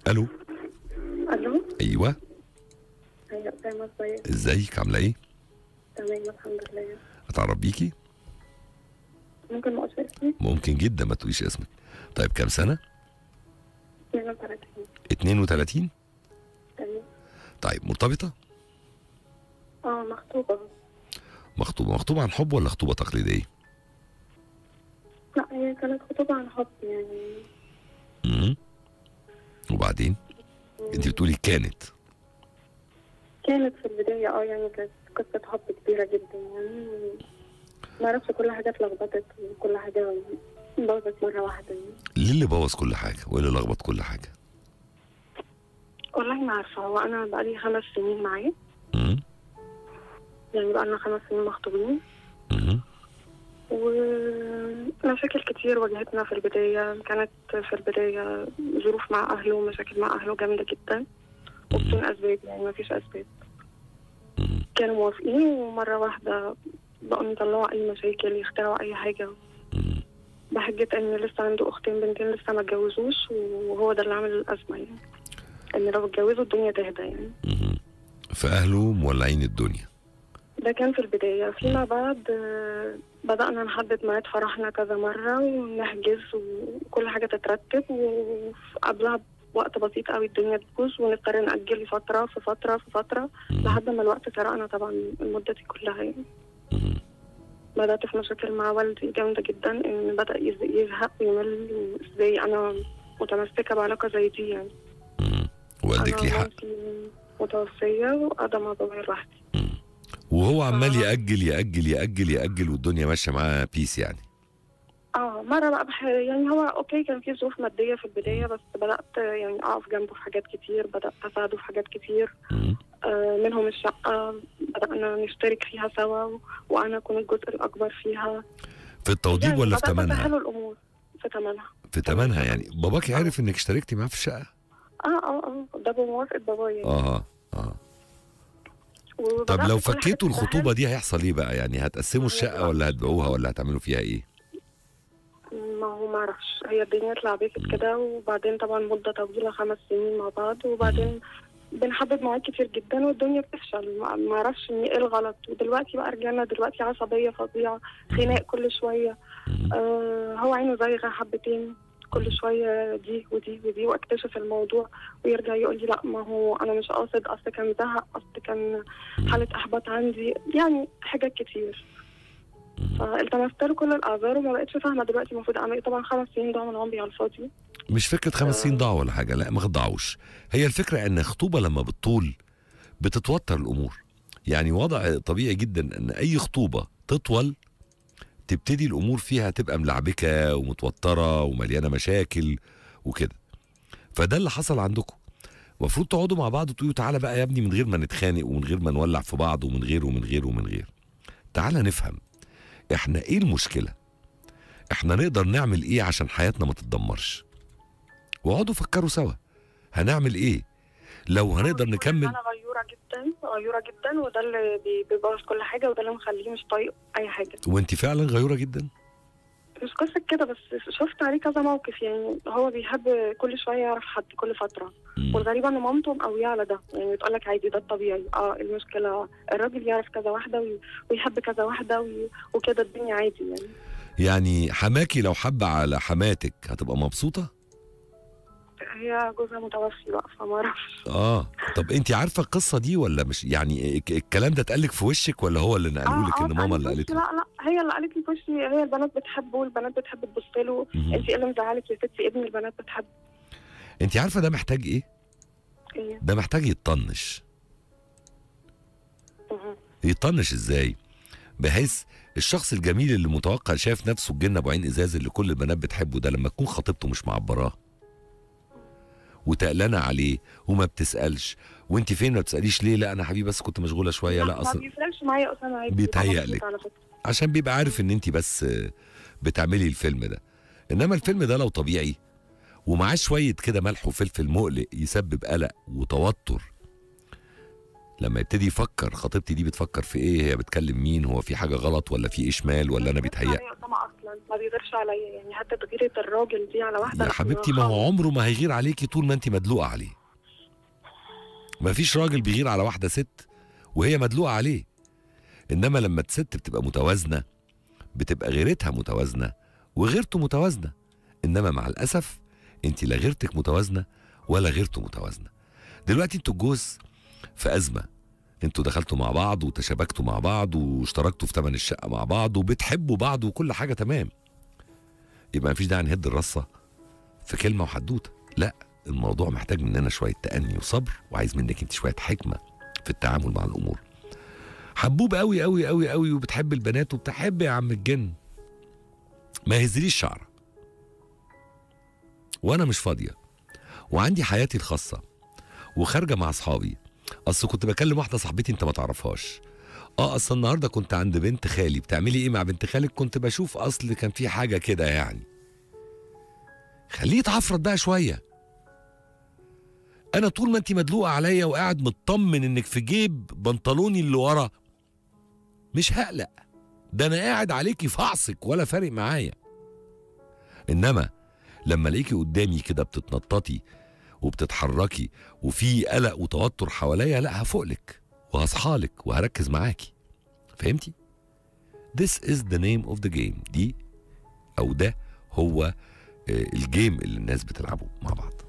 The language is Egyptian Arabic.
الو الو ايوه ايوه اسامه ازيك ازيك عامله ايه تمام الحمد لله اتعرف بيكي ممكن ما اقولش اسمي ممكن جدا ما تقوليش اسمك طيب كام سنه 32 32 تمام طيب مرتبطه اه مخطوبه مخطوبه مخطوبه عن حب ولا خطوبه تقليديه لا هي كانت خطوبه عن حب يعني امم وبعدين انت بتقولي كانت كانت في البدايه اه يعني كانت قصه حب كبيره جدا يعني ما اعرفش كل حاجه اتلخبطت وكل حاجه باظت مره واحده يعني ليه اللي بوظ كل حاجه وايه اللي لخبط كل حاجه والله ما عارفه هو انا بقالي خمس سنين معاه امم يعني بقالنا خمس سنين مخطوبين امم ومشاكل كتير واجهتنا في البداية كانت في البداية ظروف مع أهله ومشاكل مع أهله جامدة جدا وبدون أسباب يعني مفيش أسباب أمم. كانوا موافقين ومرة واحدة بقوا يطلعوا أي مشاكل يخترعوا أي حاجة أمم. بحجة إن لسه عنده أختين بنتين لسه ما اتجوزوش وهو ده اللي عامل الأزمة يعني إن لو اتجوزوا الدنيا تهدى يعني أمم. فاهله مولعين الدنيا ده كان في البداية فيما بعد آه، بدأنا نحدد ميعاد فرحنا كذا مرة ونحجز وكل حاجة تترتب وقبلها بوقت بسيط قوي الدنيا تبوظ ونضطر نأجل فترة في فترة في فترة أمم. لحد ما الوقت سرقنا طبعا المدة دي كلها يعني أمم. بدأت في مشاكل مع والدي جامدة جدا إن بدأ يز- يزهق ويمل ازاي أنا متمسكة بعلاقة زي دي يعني أمم. والدك أنا ليه حق مامتي متوفية وقاعدة مع بابايا لوحدي وهو عمال آه. يأجل يأجل يأجل يأجل والدنيا ماشية معاه بيس يعني اه مرة بقى بح... يعني هو اوكي كان في ظروف مادية في البداية بس بدأت يعني اقف جنبه في حاجات كتير بدأت اساعده في حاجات كتير أمم. آه منهم الشقة بدأنا نشترك فيها سوا و... وانا اكون الجزء الاكبر فيها في التوضيب ولا في بدأت تمنها اسهله الامور في تمنها في تمنها يعني باباك عارف انك اشتركتي معاه في الشقة اه اه اه ده بموافقة بابايا يعني. اه اه وبدأت طب لو كل حاجة فكيتوا تتسهل. الخطوبة دي هيحصل ايه بقى يعني هتقسموا الشقة ولا هتبيعوها ولا هتعملوا فيها ايه ما هو ما اعرفش هي الدنيا اتلعبت كده وبعدين طبعا مدة طويلة خمس سنين مع بعض وبعدين بنحدد مواعيد كتير جدا والدنيا بتفشل ما ما اعرفش ايه الغلط ودلوقتي بقى رجعنا دلوقتي عصبية فظيعة خناق كل شوية أمم. آه هو عينه زايغة حبتين كل شوية دي ودي ودي واكتشف الموضوع ويرجع يقول لي لا ما هو انا مش قاصد اصل كان زهق اصل كان حالة احباط عندي يعني حاجات كتير فالتمست له كل الاعذار وما بقتش فاهمه دلوقتي المفروض اعمل ايه طبعا خمس سنين ضاعوا من عمري على الفاضي مش فكرة خمس سنين ضاعوا ولا حاجة لا ما ضاعوش هي الفكرة ان الخطوبة لما بتطول بتتوتر الامور يعني وضع طبيعي جدا ان اي خطوبة تطول تبتدي الامور فيها تبقى ملعبكة ومتوترة ومليانة مشاكل وكده فده اللي حصل عندكم المفروض تقعدوا مع بعض وتقولوا تعالى بقى يا ابني من غير ما نتخانق ومن غير ما نولع في بعض ومن غير ومن غير ومن غير تعالى نفهم احنا ايه المشكلة احنا نقدر نعمل ايه عشان حياتنا ما تتدمرش واقعدوا فكروا سوا هنعمل ايه لو هنقدر نكمل انا غيوره جدا غيوره جدا وده اللي بي- بيبوظ كل حاجه وده اللي مخليه مش طايق اي حاجه وانت فعلا غيوره جدا مش قصه كده بس شفت عليه كذا موقف يعني هو بيحب كل شويه يعرف حد كل فتره مم. والغريبه ان مامته مقويه على ده يعني بتقول لك عادي ده الطبيعي اه المشكله الراجل يعرف كذا واحده وي- ويحب كذا واحده وي- وكده الدنيا عادي يعني يعني حماكي لو حب على حماتك هتبقى مبسوطه هي جوزها متوفي بقى فما اعرفش اه طب انت عارفه القصه دي ولا مش يعني الك- الكلام ده اتقالك في وشك ولا هو اللي نقله لك ان ماما اللي قالت قالت لي له لا لا هي اللي قالت لي في وشي هي البنات بتحبه والبنات بتحب تبص له مم. انت ايه اللي مزعلك يا ستي ابن البنات بتحب انت عارفه ده محتاج ايه ايه ده محتاج يتطنش مهم. يطنش ازاي بحيث الشخص الجميل اللي متوقع شايف نفسه الجن ابو عين ازاز اللي كل البنات بتحبه ده لما تكون خطيبته مش معبراه وتقلانه عليه وما بتسالش وانت فين ما بتساليش ليه لا انا حبيبي بس كنت مشغوله شويه لا ما اصلا بيفرقش معايا يا اسامه عادي بيتهيأ ببقى لك. مبسوطة على فكرة. عشان بيبقى عارف ان انت بس بتعملي الفيلم ده انما الفيلم ده لو طبيعي ومعاه شويه كده ملح وفلفل مقلق يسبب قلق وتوتر لما يبتدي يفكر خطيبتي دي بتفكر في ايه هي بتكلم مين هو في حاجه غلط ولا في اشمال ولا انا بيفرقش بيتهيأ معايا يا اسامه اصلا ما بيغيرش عليا يعني حتى غيرة الراجل دي على واحده يا لا، حبيبتي ما هو عمره ما هيغير عليكي طول ما انت مدلوقه عليه ما فيش راجل بيغير على واحده ست وهي مدلوقه عليه انما لما الست بتبقى متوازنه بتبقى غيرتها متوازنه وغيرته متوازنه انما مع الاسف انت لا غيرتك متوازنه ولا غيرته متوازنه دلوقتي انتوا الجوز في ازمه انتوا دخلتوا مع بعض وتشابكتوا مع بعض واشتركتوا في ثمن الشقه مع بعض وبتحبوا بعض وكل حاجه تمام يبقى مفيش داعي نهد الرصه في كلمه وحدوته لا الموضوع محتاج مننا شويه تأني وصبر وعايز منك انت شويه حكمه في التعامل مع الامور حبوب قوي قوي قوي قوي وبتحب البنات وبتحب يا عم الجن ما يهزليش شعرك وانا مش فاضيه وعندي حياتي الخاصه وخارجه مع اصحابي اصل كنت بكلم واحده صاحبتي انت ما تعرفهاش اه اصل النهارده كنت عند بنت خالي بتعملي ايه مع بنت خالك كنت بشوف اصل كان في حاجه كده يعني خليه يتعفرت بقى شويه انا طول ما انت مدلوقه عليا وقاعد مطمن انك في جيب بنطلوني اللي ورا مش هقلق ده انا قاعد عليكي فعصك ولا فارق معايا انما لما الاقيكي قدامي كده بتتنططي وبتتحركي وفي قلق وتوتر حواليا لا هفوقلك وهصحالك وهركز معاكي فهمتي This is the name of the game دي او ده هو آه، الجيم اللي الناس بتلعبه مع بعض